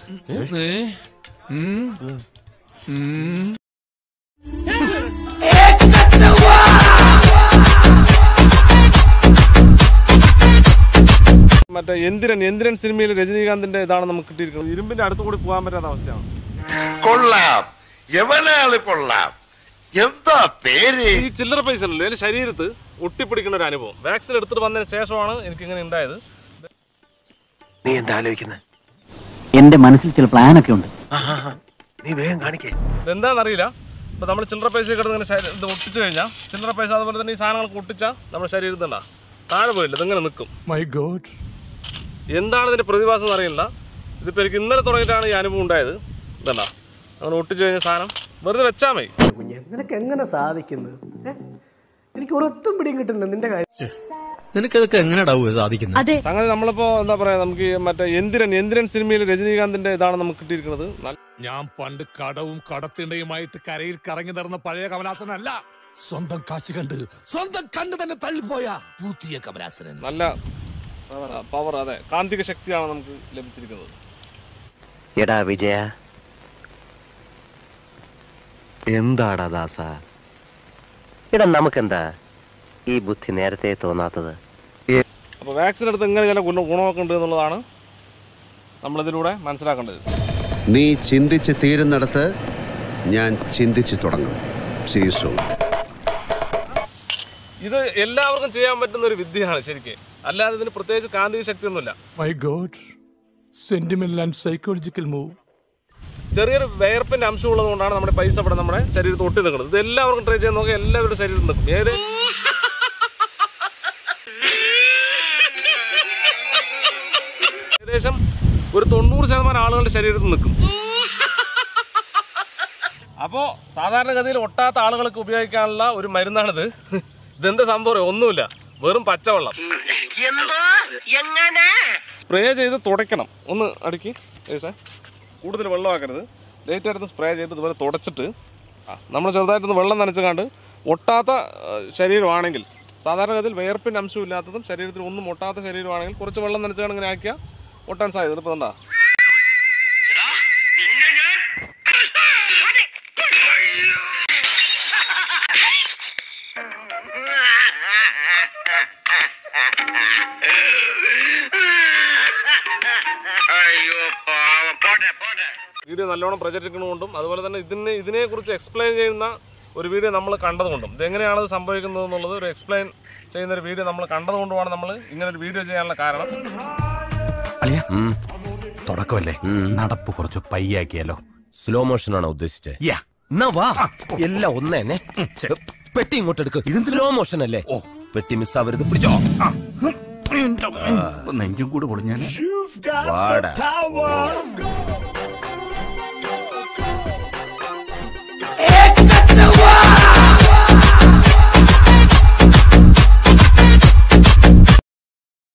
മറ്റേ എന്തിരൻ എന്തിരൻ സിനിമയിൽ രജനീകാന്തിന്റെ ഇതാണ് നമുക്ക് കിട്ടിയിരിക്കുന്നത് ഇരുമ്പിന്റെ അടുത്ത് കൂടി പോകാൻ പറ്റാത്ത അവസ്ഥയാണ് കൊള്ളാം എവനാള് കൊള്ളാം എന്താ പേര് ഈ ചില്ലറ പൈസ ഉണ്ടല്ലോ എന്റെ ശരീരത്ത് ഒട്ടിപ്പിടിക്കുന്ന ഒരു അനുഭവം വാക്സിൻ എടുത്തിട്ട് വന്നതിന് ശേഷമാണ് എനിക്ക് ഇങ്ങനെ ഉണ്ടായത് നീ എന്താ ആലോചിക്കുന്നത് എന്റെ മനസ്സിൽ ചില പ്ലാനൊക്കെ ഉണ്ട് നീ വേഗം കാണിക്കേ ഇതെന്താണെന്നറിയില്ല ഇപ്പൊ നമ്മൾ ചില്ലറ പൈസ കിടന്ന് ഇങ്ങനെ ശരീ- ഇത് ഒട്ടിച്ചു കഴിഞ്ഞാൽ ചില്ലറ പൈസ അതുപോലെ തന്നെ ഈ സാധനങ്ങളൊക്കെ ഒട്ടിച്ചാൽ നമ്മുടെ ശരീരത്തിൽ ഉണ്ടാ താഴെ പോയില്ല ഇതിങ്ങനെ നിൽക്കും മൈ ഗോഡ് എന്താണ് ഇതിന്റെ പ്രതിഭാസം എന്ന് അറിയില്ല ഇതിപ്പോ എനിക്ക് ഇന്നലെ തുടങ്ങിയിട്ടാണ് ഈ അനുഭവം ഉണ്ടായത് ഇതണ്ട അങ്ങനെ ഒട്ടിച്ചു കഴിഞ്ഞ സാധനം വെറുതെ വെച്ചാൽ മതി കുഞ്ഞെ നിനക്ക് എങ്ങനെ സാധിക്കുന്നത് ഏ? എനിക്ക് ഒരൊത്തും പിടിയും കിട്ടുന്നില്ല നിന്റെ കാര്യം നിനക്കതൊക്കെ എങ്ങനെയാടാവുക സാധിക്കുന്നത് അതെ സംഗതി നമ്മളിപ്പോ എന്താ പറയാ നമുക്ക് ഈ മറ്റേ എന്തിരൻ എന്തിരൻ സിനിമയിൽ രജനീകാന്തിന്റെ ഇതാണ് നമുക്ക് കിട്ടിയിരിക്കുന്നത് നല്ല- ഞാൻ പണ്ട് കടവും കടത്തിണ്ടയുമായിട്ട് കരയിൽ കറങ്ങി നടന്ന പഴയ കമലാസനല്ല സ്വന്തം കാശ് കണ്ട് സ്വന്തം കണ്ണ് തന്നെ തള്ളിപ്പോയ പുതിയ കമലാസനൻ നല്ല പവർ അതെ കാന്തിക ശക്തിയാണ് നമുക്ക് ലഭിച്ചിരിക്കുന്നത് എടാ വിജയ എന്താടാ ദാസ എടാ നമുക്കെന്താ ഈ ബുദ്ധി നേരത്തെ തോന്നാത്തത് അപ്പോൾ വാക്സിൻ എടുത്ത് ഇങ്ങനെ ചില ഗുണ ഗുണമൊക്കെ ഉണ്ട് എന്നുള്ളതാണ് നമ്മളിതിലൂടെ മനസ്സിലാക്കേണ്ടത് നീ ചിന്തിച്ച് തീരുന്നിടത്ത് ഞാൻ ചിന്തിച്ചു തുടങ്ങും സീസോ ഇത് എല്ലാവർക്കും ചെയ്യാൻ പറ്റുന്ന ഒരു വിദ്യയാണ് ശരിക്കും അല്ലാതെ ഇതിന് പ്രത്യേകിച്ച് കാന്തിക ശക്തിയൊന്നുമില്ല my god sentimental and psychological move ചെറിയൊരു വേർപ്പിന്റെ അംശം ഉള്ളതുകൊണ്ടാണ് നമ്മുടെ പൈസ ഇവിടെ നമ്മുടെ ശരീരത്തിൽ ഒട്ടി നിൽക്കുന്നത് ഇത് എല്ലാവർക്കും ട്രൈ ചെയ്യാൻ നോക്കിയാൽ എല്ലാവരുടെ ശരീരത്തിൽ നിൽക്കും ഏത് ഏകദേശം ഒരു തൊണ്ണൂറ് ശതമാനം ആളുകളുടെ ശരീരത്തിൽ നിൽക്കും അപ്പോൾ സാധാരണഗതിയിൽ ഒട്ടാത്ത ആളുകൾക്ക് ഉപയോഗിക്കാനുള്ള ഒരു മരുന്നാണിത് ഇതെന്താ സംഭവം ഒന്നുമില്ല വെറും പച്ചവെള്ളം സ്പ്രേ ചെയ്ത് തുടയ്ക്കണം ഒന്ന് അടുക്കി ഏസേ കൂടുതൽ വെള്ളമാക്കരുത് ലേറ്റ് ആയിട്ട് സ്പ്രേ ചെയ്ത് ഇതുപോലെ തുടച്ചിട്ട് നമ്മൾ ചെറുതായിട്ടൊന്ന് വെള്ളം നനച്ചുകാണ്ട് ഒട്ടാത്ത ആ, ശരീരമാണെങ്കിൽ സാധാരണഗതിയിൽ വേർപ്പിൻ്റെ അംശം ഇല്ലാത്തതും ശരീരത്തിൽ ഒന്നും ഒട്ടാത്ത ശരീരമാണെങ്കിൽ കുറച്ച് വെള്ളം നനച്ചുകൊണ്ട് ഇങ്ങനെ ആക്കിയാൽ ഒട്ടാൻ സാധ്യത ഇപ്പോൾ എന്താ വീഡിയോ നല്ലോണം പ്രചരിക്കുന്നതുകൊണ്ടും അതുപോലെ തന്നെ ഇതിനെ ഇതിനെക്കുറിച്ച് എക്സ്പ്ലെയിൻ ചെയ്യുന്ന ഒരു വീഡിയോ നമ്മൾ കണ്ടതുകൊണ്ടും ഇതെങ്ങനെയാണ് ഇത് സംഭവിക്കുന്നത് എന്നുള്ളത് ഒരു എക്സ്പ്ലെയിൻ ചെയ്യുന്ന ഒരു വീഡിയോ നമ്മൾ കണ്ടതുകൊണ്ടുമാണ് നമ്മൾ ഇങ്ങനെ ഒരു വീഡിയോ ചെയ്യാനുള്ള കാരണം അളിയ തുടക്കമല്ലേ നടപ്പ് കുറച്ച് പയ്യാക്കിയാലോ സ്ലോ മോഷൻ ആണോ ഉദ്ദേശിച്ചത് യാ എന്നാ വാ എല്ലാം ഒന്ന് തന്നെ പെട്ടി ഇങ്ങോട്ട് എടുക്ക് ഇത് സ്ലോ മോഷൻ അല്ലേ ഓ പെട്ടി മിസ്സാവരുത് പിടിച്ചോ നെഞ്ചും കൂടെ പൊളിഞ്ഞാൽ വാടാ